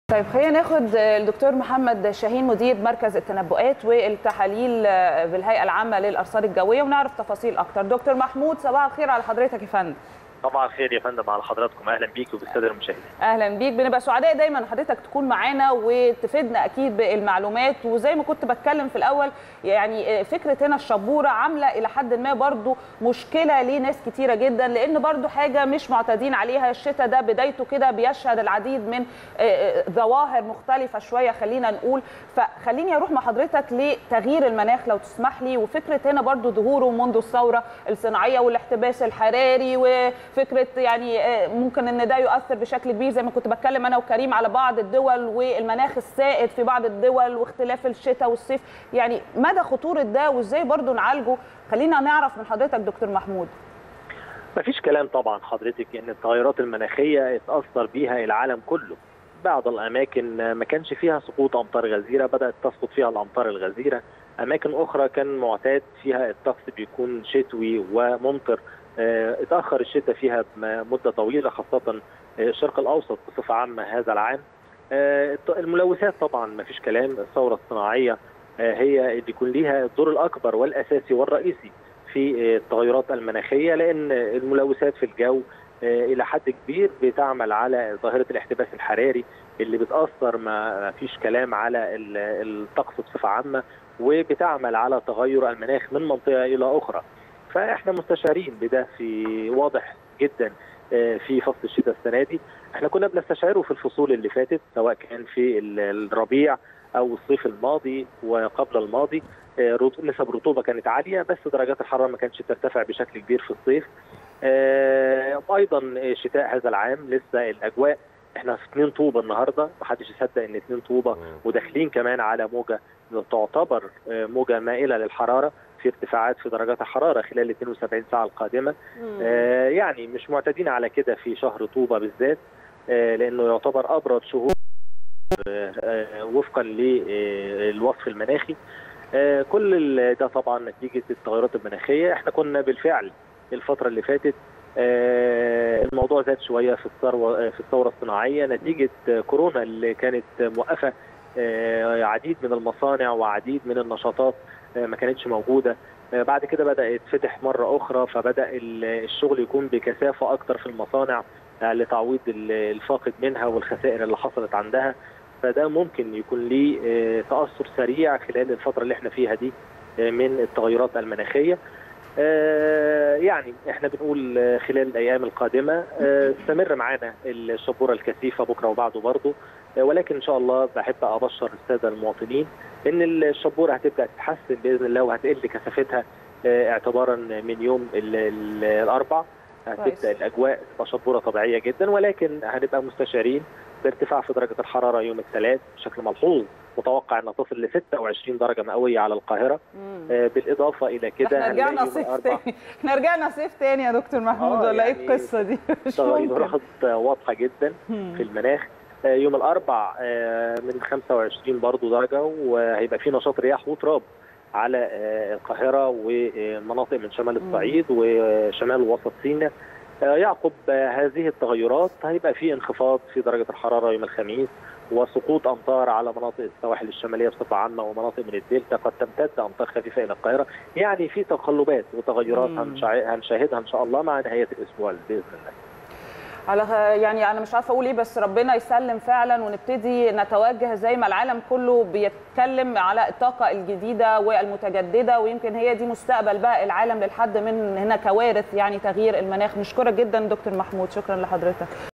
طيب خلينا ناخد الدكتور محمد شاهين مدير مركز التنبؤات والتحاليل بالهيئه العامه للارصاد الجويه ونعرف تفاصيل اكتر دكتور محمود صباح الخير على حضرتك يا فندم طبعا خير يا فندم على حضراتكم اهلا بيك وبالساده المشاهدين اهلا بيك بنبقى سعداء دايما حضرتك تكون معانا وتفيدنا اكيد بالمعلومات وزي ما كنت بتكلم في الاول يعني فكره هنا الشبوره عامله الى حد ما برضو مشكله لناس كتيره جدا لان برضو حاجه مش معتادين عليها الشتاء ده بدايته كده بيشهد العديد من ظواهر مختلفه شويه خلينا نقول فخليني اروح مع حضرتك لتغيير المناخ لو تسمح لي وفكره هنا برضو ظهوره منذ الثوره الصناعيه والاحتباس الحراري و فكره يعني ممكن ان ده يؤثر بشكل كبير زي ما كنت بتكلم انا وكريم على بعض الدول والمناخ السائد في بعض الدول واختلاف الشتاء والصيف يعني مدى خطوره ده وازاي برضو نعالجه خلينا نعرف من حضرتك دكتور محمود مفيش كلام طبعا حضرتك ان التغيرات المناخيه اتاثر بيها العالم كله بعض الاماكن ما كانش فيها سقوط امطار غزيره بدات تسقط فيها الامطار الغزيره اماكن اخرى كان معتاد فيها الطقس بيكون شتوي وممطر اتاخر الشتاء فيها مده طويله خاصه الشرق الاوسط بصفه عامه هذا العام الملوثات طبعا ما فيش كلام الثوره الصناعيه هي اللي يكون ليها الدور الاكبر والاساسي والرئيسي في التغيرات المناخيه لان الملوثات في الجو الى حد كبير بتعمل على ظاهره الاحتباس الحراري اللي بتاثر ما فيش كلام على الطقس بصفه عامه وبتعمل على تغير المناخ من منطقه الى اخرى. فاحنا مستشعرين بده في واضح جدا في فصل الشتاء السنه دي احنا كنا بنستشعره في الفصول اللي فاتت سواء كان في الربيع او الصيف الماضي وقبل الماضي نسب الرطوبه كانت عاليه بس درجات الحراره ما كانتش ترتفع بشكل كبير في الصيف ايضا شتاء هذا العام لسه الاجواء احنا في 2 طوبه النهارده محدش يصدق ان 2 طوبه وداخلين كمان على موجه تعتبر موجه مائله للحراره في ارتفاعات في درجات الحراره خلال ال 72 ساعه القادمه آه يعني مش معتادين على كده في شهر طوبه بالذات آه لانه يعتبر ابرد شهور آه آه وفقا للوصف المناخي آه كل ده طبعا نتيجه التغيرات المناخيه احنا كنا بالفعل الفتره اللي فاتت آه الموضوع زاد شويه في الثروه في الثوره الصناعيه نتيجه كورونا اللي كانت موقفه آه عديد من المصانع وعديد من النشاطات ما كانتش موجوده بعد كده بدا يتفتح مره اخرى فبدا الشغل يكون بكثافه اكتر في المصانع لتعويض الفاقد منها والخسائر اللي حصلت عندها فده ممكن يكون ليه تاثر سريع خلال الفتره اللي احنا فيها دي من التغيرات المناخيه يعني احنا بنقول خلال الايام القادمه استمر معانا الشبوره الكثيفه بكره وبعده برضه ولكن ان شاء الله بحب ابشر الساده المواطنين ان الشبوره هتبدا تتحسن باذن الله وهتقل كثافتها اعتبارا من يوم الاربع هتبدا الاجواء تبقى شبوره طبيعيه جدا ولكن هنبقى مستشعرين بارتفاع في درجه الحراره يوم الثلاث بشكل ملحوظ متوقع انها تصل ل 26 درجه مئويه على القاهره آه بالاضافه الى كده احنا رجعنا صيف تاني احنا رجعنا صيف تاني يا دكتور محمود آه ولا يعني ايه القصه دي مش تغيرات واضحه جدا في المناخ آه يوم الاربع آه من 25 برضه درجه وهيبقى في نشاط رياح وتراب على القاهره ومناطق من شمال الصعيد وشمال وسط سيناء يعقب هذه التغيرات هيبقى في انخفاض في درجه الحراره يوم الخميس وسقوط امطار على مناطق السواحل الشماليه بصفه عامه ومناطق من الدلتا قد تمتد امطار خفيفه الى القاهره يعني في تقلبات وتغيرات هنشاهدها ان شاء الله مع نهايه الاسبوع باذن الله على يعني انا مش عارفه اقول ايه بس ربنا يسلم فعلا ونبتدي نتوجه زي ما العالم كله بيتكلم على الطاقه الجديده والمتجدده ويمكن هي دي مستقبل بقى العالم للحد من هنا كوارث يعني تغيير المناخ نشكرك جدا دكتور محمود شكرا لحضرتك